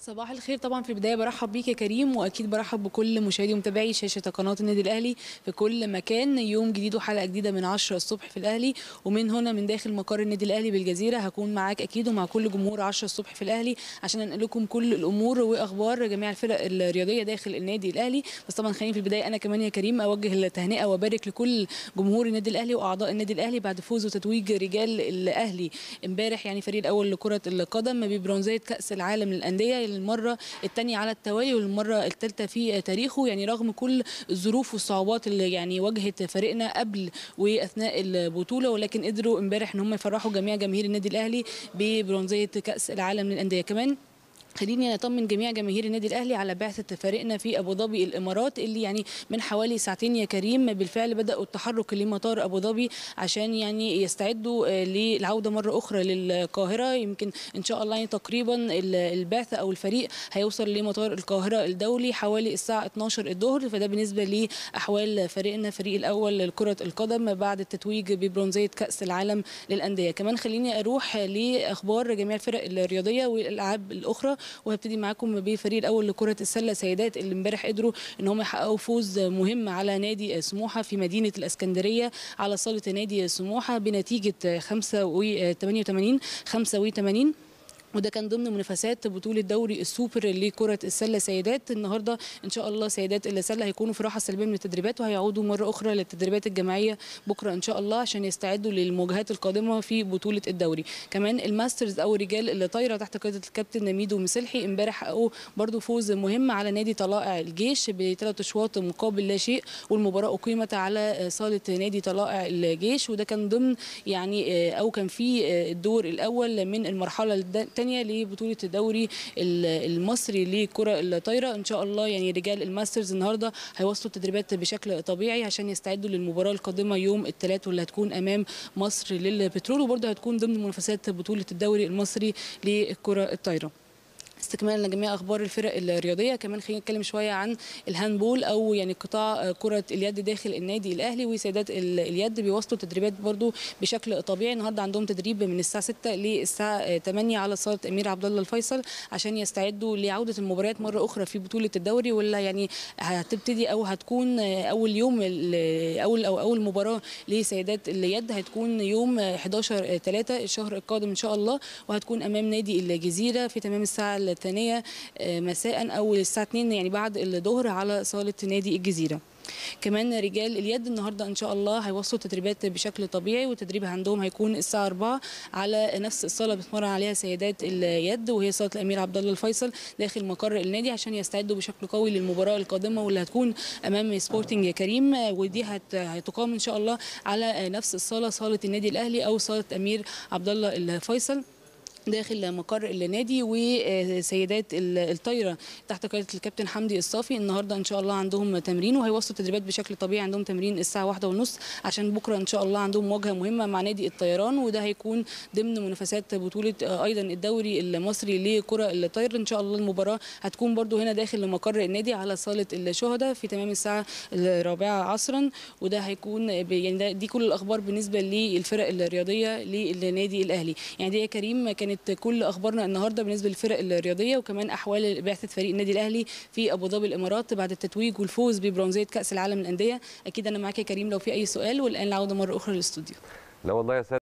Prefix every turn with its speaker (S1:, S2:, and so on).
S1: صباح الخير طبعا في البدايه برحب بيك يا كريم واكيد برحب بكل مشاهدي ومتابعي شاشه قناه النادي الاهلي في كل مكان يوم جديد وحلقه جديده من 10 الصبح في الاهلي ومن هنا من داخل مقر النادي الاهلي بالجزيره هكون معاك اكيد ومع كل جمهور 10 الصبح في الاهلي عشان انقل لكم كل الامور واخبار جميع الفرق الرياضيه داخل النادي الاهلي بس طبعا خليني في البدايه انا كمان يا كريم اوجه التهنئه وابارك لكل جمهور النادي الاهلي واعضاء النادي الاهلي بعد فوز وتتويج رجال الاهلي امبارح يعني فريق الاول لكره القدم ببرونزيه كاس العالم للانديه للمره الثانيه على التوالي والمره الثالثه في تاريخه يعني رغم كل الظروف والصعوبات اللي يعني واجهت فريقنا قبل واثناء البطوله ولكن قدروا امبارح ان هم يفرحوا جميع جماهير النادي الاهلي ببرونزيه كاس العالم للانديه كمان خليني اطمن جميع جماهير النادي الاهلي على بعثه فريقنا في ابو ظبي الامارات اللي يعني من حوالي ساعتين يا كريم بالفعل بداوا التحرك لمطار ابو ظبي عشان يعني يستعدوا للعوده مره اخرى للقاهره يمكن ان شاء الله يعني تقريبا البعثه او الفريق هيوصل لمطار القاهره الدولي حوالي الساعه 12 الظهر فده بالنسبه لاحوال فريقنا فريق الاول لكره القدم بعد التتويج ببرونزيه كاس العالم للانديه كمان خليني اروح لاخبار جميع الفرق الرياضيه والالعاب الاخرى وهبتدي معاكم بفريق الاول لكره السله سيدات اللي امبارح قدروا ان هم يحققوا فوز مهم على نادي سموحه في مدينه الاسكندريه على صاله نادي سموحه بنتيجه 85 85 وده كان ضمن منافسات بطوله دوري السوبر لكره السله سيدات النهارده ان شاء الله سيدات السله هيكونوا في راحه سلبيه من التدريبات وهيعودوا مره اخرى للتدريبات الجماعيه بكره ان شاء الله عشان يستعدوا للمواجهات القادمه في بطوله الدوري كمان الماسترز او رجال الطايره تحت قياده الكابتن نميدو مسلحي امبارح حققوا برده فوز مهم على نادي طلائع الجيش بثلاث اشواط مقابل لا شيء والمباراه اقيمت على صاله نادي طلائع الجيش وده كان ضمن يعني او كان في الدور الاول من المرحله الثانيه لبطوله الدوري المصري لكره الطايره ان شاء الله يعني رجال الماسترز النهارده هيواصلوا التدريبات بشكل طبيعي عشان يستعدوا للمباراه القادمه يوم الثلاث واللي هتكون امام مصر للبترول وبرده هتكون ضمن منافسات بطوله الدوري المصري لكره الطايره استكمالا لجميع اخبار الفرق الرياضيه كمان خلينا نتكلم شويه عن الهاندبول او يعني قطاع كره اليد داخل النادي الاهلي وسيدات اليد بيواصلوا تدريبات برضو بشكل طبيعي النهارده عندهم تدريب من الساعه 6 للساعه 8 على صاله امير عبد الله الفيصل عشان يستعدوا لعوده المباريات مره اخرى في بطوله الدوري ولا يعني هتبتدي او هتكون اول يوم اول او اول مباراه لسيدات اليد هتكون يوم 11 3 الشهر القادم ان شاء الله وهتكون امام نادي الجزيره في تمام الساعه الثانيه مساء او الساعه 2 يعني بعد الظهر على صاله نادي الجزيره كمان رجال اليد النهارده ان شاء الله هيوصلوا تدريبات بشكل طبيعي والتدريب عندهم هيكون الساعه 4 على نفس الصاله بتمرن عليها سيدات اليد وهي صاله الامير عبد الله الفيصل داخل مقر النادي عشان يستعدوا بشكل قوي للمباراه القادمه واللي هتكون امام سبورتنج كريم ودي هتقام ان شاء الله على نفس الصاله صاله النادي الاهلي او صاله امير عبد الله الفيصل داخل مقر النادي وسيدات الطايره تحت قياده الكابتن حمدي الصافي النهارده ان شاء الله عندهم تمرين وهيوصلوا تدريبات بشكل طبيعي عندهم تمرين الساعه واحدة ونص عشان بكره ان شاء الله عندهم مواجهه مهمه مع نادي الطيران وده هيكون ضمن منافسات بطوله ايضا الدوري المصري لكره الطايره ان شاء الله المباراه هتكون برده هنا داخل مقر النادي على صاله الشهداء في تمام الساعه الرابعه عصرا وده هيكون يعني دي كل الاخبار بالنسبه للفرق الرياضيه للنادي الاهلي يعني دي يا كريم كانت كانت كل اخبارنا النهارده بالنسبه للفرق الرياضيه وكمان احوال بعثه فريق النادي الاهلي في ابو ظبي الامارات بعد التتويج والفوز ببرونزيه كاس العالم للانديه اكيد انا معاك يا كريم لو في اي سؤال والان العوده مره اخرى للاستوديو
S2: لا والله يا